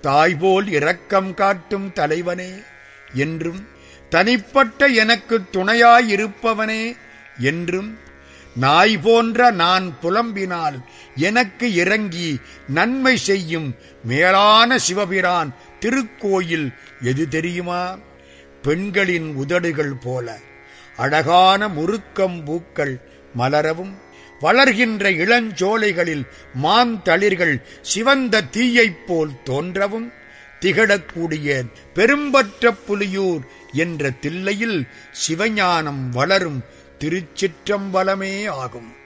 தாய்போல் இரக்கம் காட்டும் தலைவனே என்றும் தனிப்பட்ட எனக்கு துணையாயிருப்பவனே என்றும் நாய் போன்ற நான் புலம்பினால் எனக்கு இறங்கி நன்மை செய்யும் மேலான சிவபிரான் திருக்கோயில் எது தெரியுமா பெண்களின் உதடுகள் போல அழகான முறுக்கம் பூக்கள் மலரவும் வளர்கின்ற இளஞ்சோலைகளில் மாந்தளிர்கள் சிவந்த தீயைப் போல் தோன்றவும் திகழக்கூடிய பெரும்பற்ற புலியூர் என்ற தில்லையில் சிவஞானம் வளரும் திருச்சிற்றம்பலமே ஆகும்